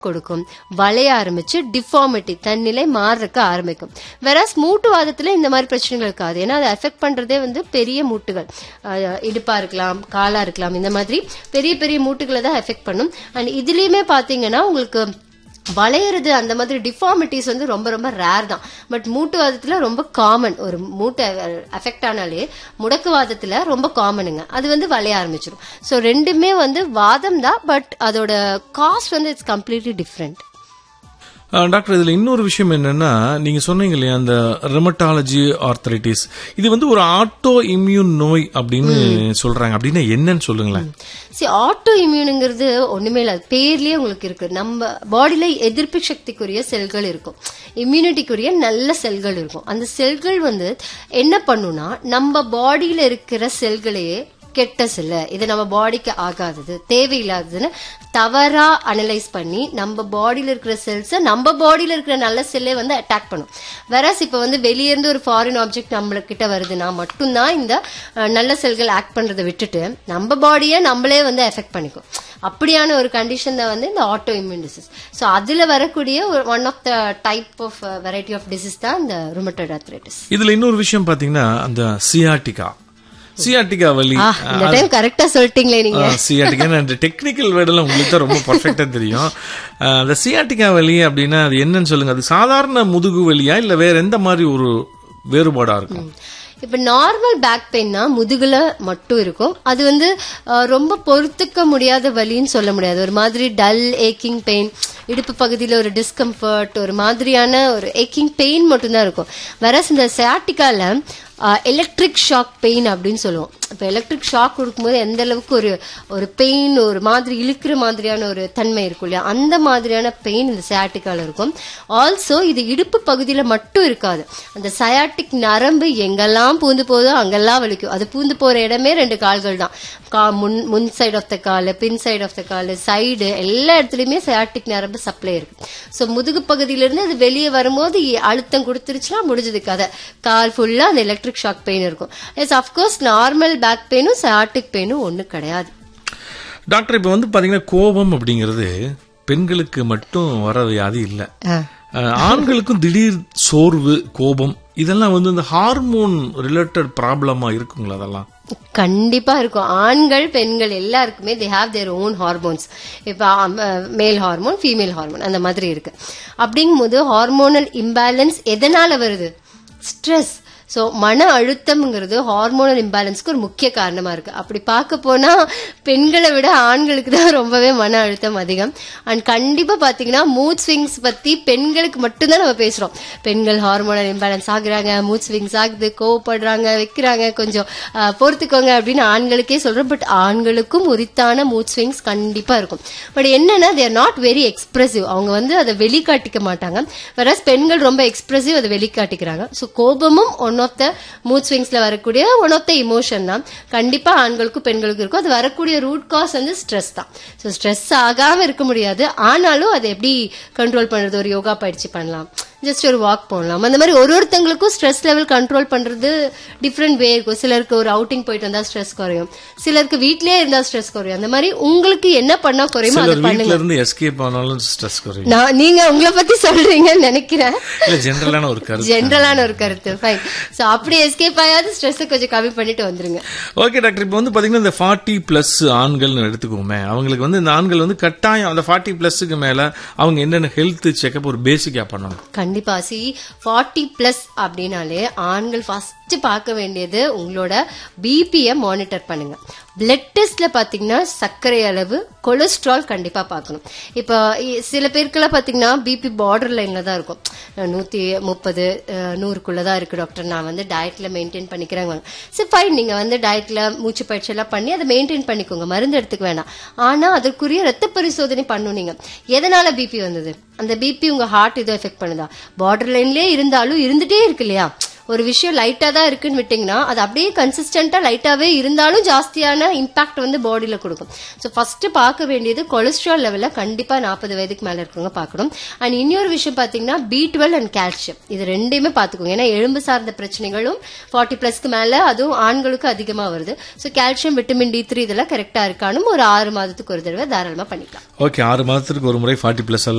கொடுக்கும் வளைய ஆரம்பிச்சு டிஃபார்மிட்டி தன்னிலை மாறுறதுக்கு ஆரம்பிக்கும் வேற மூட்டுவாதத்துல இந்த மாதிரி பிரச்சனைகள் இருக்காது ஏன்னா அதை அஃபெக்ட் பண்றதே வந்து பெரிய மூட்டுகள் அஹ் இடுப்பா இருக்கலாம் காலா இருக்கலாம் இந்த மாதிரி பெரிய பெரிய மூட்டுகளை தான் எஃபெக்ட் பண்ணும் அண்ட் இதுலயுமே பாத்தீங்கன்னா உங்களுக்கு வளையிறது அந்த மாதிரி டிஃபார்மிட்டிஸ் வந்து ரொம்ப ரொம்ப ரேர் தான் பட் மூட்டுவாதத்துல ரொம்ப காமன் ஒரு மூட்டை அஃபெக்ட் ஆனாலே முடக்குவாதத்துல ரொம்ப காமனுங்க அது வந்து வளைய ஆரம்பிச்சிடும் ஸோ ரெண்டுமே வந்து வாதம் தான் பட் அதோட காஸ்ட் வந்து it's completely different uh, doctor இதுல இன்னொரு விஷயம் என்னன்னா நீங்க சொன்னீங்க இல்லையா அந்த ரெமட்டாலஜி ஆர்த்தரைட்டிஸ் இது வந்து ஒரு ஆட்டோ இம்யூன் நோய் அப்படின்னு சொல்றாங்க அப்படின்னா என்னன்னு சொல்லுங்களேன் சி ஆட்டோ இம்யூனுங்கிறது ஒண்ணுமே இல்லை அது பேர்லயே உங்களுக்கு இருக்கு நம்ம பாடியில எதிர்ப்பு சக்திக்குரிய செல்கள் இருக்கும் இம்யூனிட்டிக்குரிய நல்ல செல்கள் இருக்கும் அந்த செல்கள் வந்து என்ன பண்ணும்னா நம்ம பாடியில இருக்கிற செல்களையே கெட்ட செல்லு இது நம்ம பாடிக்கு ஆகாதது தேவையில்லாததுன்னு தவறா அனலைஸ் பண்ணி நம்ம பாடியில இருக்கிற செல்ஸை நம்ம பாடியில இருக்கிற நல்ல செல்லே வந்து அட்டாக் பண்ணும் வெரஸ் இப்ப வந்து வெளியே இருந்து ஒரு ஃபாரின் ஆப்ஜெக்ட் நம்மள கிட்ட வருதுன்னா மட்டும்தான் இந்த அஹ், நல்ல செல்கள் ஆக்ட் பண்றதை விட்டுட்டு நம்ம பாடியை நம்மளே வந்து எஃபெக்ட் பண்ணிக்கும் அப்படியான ஒரு கண்டிஷன் தான் வந்து இந்த ஆட்டோ இம்யூன் டிசீஸ் ஸோ அதுல வரக்கூடிய one of the type of variety of disease தான் இந்த ருமட்டட் arthritis இதுல இன்னொரு விஷயம் பாத்தீங்கன்னா அந்த சியாட்டிகா சியாட்டிகா வலி ஆ இந்த டைம் கரெக்டா சொல்லிட்டீங்களே நீங்க சியாட்டிகா அந்த டெக்னிக்கல் வேர்டெல்லாம் உங்களுக்கு தான் ரொம்ப பர்ஃபெக்டா தெரியும் அஹ், அந்த சியாட்டிகா வலி அப்படின்னா அது என்னன்னு சொல்லுங்க அது சாதாரண முதுகு வலியா இல்ல வேற எந்த மாதிரி ஒரு வேறுபாடா இருக்கும் இப்ப நார்மல் பேக் பெயின்னா முதுகுல மட்டும் இருக்கும் அது வந்து அஹ், ரொம்ப பொறுத்துக்க முடியாத வலின்னு சொல்ல முடியாது ஒரு மாதிரி டல் ஏக்கிங் பெயின் இடுப்பு பகுதியில் ஒரு டிஸ்கம்ஃபர்ட் ஒரு மாதிரியான ஒரு ஏக்கிங் பெயின் மட்டும்தான் இருக்கும் வேற இந்த சாட்டிக்கால எலக்ட்ரிக் ஷாக் பெயின் அப்படின்னு சொல்லுவோம் இப்போ எலக்ட்ரிக் ஷாக் கொடுக்கும்போது எந்த அளவுக்கு ஒரு ஒரு பெயின் ஒரு மாதிரி இழுக்கிற மாதிரியான ஒரு தன்மை இருக்கும் இல்லையா அந்த மாதிரியான பெயின் இந்த சயாட்டிக்கால இருக்கும் ஆல்சோ இது இடுப்பு பகுதியில் மட்டும் இருக்காது அந்த சயாட்டிக் நரம்பு எங்கெல்லாம் பூந்து போதோ அங்கெல்லாம் வலிக்கும் அது பூந்து போற இடமே ரெண்டு கால்கள் தான் கா முன் முன் சைடு ஆஃப் த கால் பின் சைடு ஆஃப் த கால் சைடு எல்லா இடத்துலயுமே சயாட்டிக் நரம்பு சப்ளை இருக்கு ஸோ முதுகு பகுதியிலிருந்து அது வெளியே வரும்போது இ- அழுத்தம் கொடுத்துருச்சுன்னா முடிஞ்சது கதை கால் ஃபுல்லா அந்த எலக்ட்ரிக் ஷாக் பெயின் இருக்கும் எஸ் அஃப்கோர்ஸ் நார்மல் பேக் பெயினும் சயாட்டிக் பெயினும் ஒண்ணு கிடையாது டாக்டர் இப்ப வந்து பாத்தீங்கன்னா கோபம் அப்படிங்கிறது பெண்களுக்கு மட்டும் வர வியாதி இல்ல அஹ், ஆண்களுக்கும் திடீர் சோர்வு கோபம் இதெல்லாம் வந்து இந்த ஹார்மோன் ரிலேட்டட் ப்ராப்ளமா இருக்குங்களா அதெல்லாம் கண்டிப்பா இருக்கும் ஆண்கள் பெண்கள் எல்லாருக்குமே they have their own hormones இப்போ மேல் ஹார்மோன் ஃபீமேல் ஹார்மோன் அந்த மாதிரி இருக்கு அப்படிங்கும்போது ஹார்மோனல் இம்பேலன்ஸ் எதனால வருது ஸ்ட்ரெஸ் ஸோ மன அழுத்தம்ங்கிறது ஹார்மோனல் இம்பேலன்ஸ்க்கு ஒரு முக்கிய காரணமா இருக்கு அப்படி பார்க்க போனா பெண்களை விட ஆண்களுக்கு தான் ரொம்பவே மன அழுத்தம் அதிகம் அண்ட் கண்டிப்பா பாத்தீங்கன்னா மூட் ஸ்விங்ஸ் பத்தி பெண்களுக்கு மட்டும்தான் நம்ம பேசுறோம் பெண்கள் ஹார்மோனல் இம்பேலன்ஸ் ஆகுறாங்க மூட் ஸ்விங்ஸ் ஆகுது கோவப்படுறாங்க வைக்கிறாங்க கொஞ்சம் ஆஹ், பொறுத்துக்கோங்க அப்படின்னு ஆண்களுக்கே சொல்றோம் பட் ஆண்களுக்கும் உரித்தான மூட் ஸ்விங்ஸ் கண்டிப்பா இருக்கும் பட் என்னன்னா தேர் நாட் வெரி எக்ஸ்பிரசிவ் அவங்க வந்து அதை வெளிக்காட்டிக்க மாட்டாங்க வேறஸ் பெண்கள் ரொம்ப எக்ஸ்பிரசிவ் அதை வெளிக்காட்டிக்கிறாங்க ஸோ கோபமும் ஒன் ஆஃப் த மூட் ஸ்விங்ஸ்ல வரக்கூடிய ஒன் ஆஃப் த இமோஷன் தான் கண்டிப்பா ஆண்களுக்கும் பெண்களுக்கும் இருக்கும் அது வரக்கூடிய ரூட் காஸ் வந்து ஸ்ட்ரெஸ் தான் ஸோ ஸ்ட்ரெஸ் ஆகாம இருக்க முடியாது ஆனாலும் அதை எப்படி கண்ட்ரோல் பண்றது ஒரு யோகா பயிற்சி பண்ணலாம் ஜஸ்ட் ஒரு வாக் போகலாம் அந்த மாதிரி ஒரு ஒருத்தங்களுக்கும் ஸ்ட்ரெஸ் லெவல் கண்ட்ரோல் பண்றது டிஃப்ரெண்ட் வே இருக்கும் சிலருக்கு ஒரு அவுட்டிங் போயிட்டு வந்தா ஸ்ட்ரெஸ் குறையும் சிலருக்கு வீட்லயே இருந்தா ஸ்ட்ரெஸ் குறையும் அந்த மாதிரி உங்களுக்கு என்ன பண்ணா குறையுமோ அதை சிலர் பண்ணுங்க வீட்ல இருந்து எஸ்கேப் ஆனாலும் ஸ்ட்ரெஸ் குறையும் நான் நீங்க உங்களை பத்தி சொல்றீங்கன்னு நினைக்கிறேன் இல்ல ஜென்ரலான ஒரு கருத்து ஜென்ரலான ஒரு கருத்து ஃபைன் சோ அப்படி எஸ்கேப் ஆகாது ஸ்ட்ரெஸ் கொஞ்சம் கம்மி பண்ணிட்டு வந்துருங்க ஓகே டாக்டர் இப்போ வந்து பாத்தீங்கன்னா இந்த ஃபார்ட்டி பிளஸ் ஆண்கள்னு எடுத்துக்கோமே அவங்களுக்கு வந்து இந்த ஆண்கள் வந்து கட்டாயம் அந்த ஃபார்ட்டி பிளஸ்க்கு மேல அவங்க என்னென்ன ஹெல்த் செக்அப் ஒரு பேசிக்கா பண்ணணும் கண்டிப்பா சி ஃபார்ட்டி பிளஸ் அப்படின்னாலே ஆண்கள் ஃபர்ஸ்ட் பார்க்க வேண்டியது உங்களோட பிபியை மானிட்டர் பண்ணுங்க பிளட் டெஸ்ட்ல பாத்தீங்கன்னா சர்க்கரை அளவு கொலஸ்ட்ரால் கண்டிப்பா பார்க்கணும் இப்போ இ- சில பேருக்கெல்லாம் பாத்தீங்கன்னா பிபி பார்டர் லைன்ல தான் இருக்கும் அஹ் நூத்தி முப்பது அஹ் நூறுக்குள்ள தான் இருக்கு டாக்டர் நான் வந்து டயட்ல மெயின்டைன் பண்ணிக்கிறேங்க சரி ஃபைன் நீங்க வந்து டயட்ல மூச்சு பயிற்சி எல்லாம் பண்ணி அதை மெயின்டைன் பண்ணிக்கோங்க மருந்து எடுத்துக்க வேண்டாம் ஆனா அதற்குரிய ரத்த பரிசோதனை பண்ணும் நீங்க எதனால பிபி வந்தது அந்த பிபி உங்க ஹார்ட் இதோ எஃபெக்ட் பண்ணுதா பார்டர் லைன்லயே இருந்தாலும் இருந்துட்டே இருக்கு இல்லையா ஒரு விஷயம் லைட்டா தான் இருக்குன்னு விட்டீங்கன்னா அது அப்படியே கன்சிஸ்டன்டா லைட்டாவே இருந்தாலும் ஜாஸ்தியான இம்பாக்ட் வந்து பாடியில கொடுக்கும் ஸோ ஃபர்ஸ்ட் பார்க்க வேண்டியது கொலஸ்ட்ரால் லெவல்ல கண்டிப்பா நாற்பது வயதுக்கு மேல இருக்கவங்க பார்க்கணும் அண்ட் இன்னொரு விஷயம் பாத்தீங்கன்னா பி டுவெல் அண்ட் கால்சியம் இது ரெண்டையுமே பார்த்துக்கோங்க ஏன்னா எலும்பு சார்ந்த பிரச்சனைகளும் ஃபார்ட்டி பிளஸ்க்கு மேல அதுவும் ஆண்களுக்கு அதிகமா வருது so calcium vitamin D three இதெல்லாம் கரெக்டா இருக்கானும் ஒரு ஆறு மாதத்துக்கு ஒரு தடவை தாராளமா பண்ணிக்கலாம் ஓகே ஆறு மாதத்துக்கு ஒரு முறை ஃபார்ட்டி பிளஸ்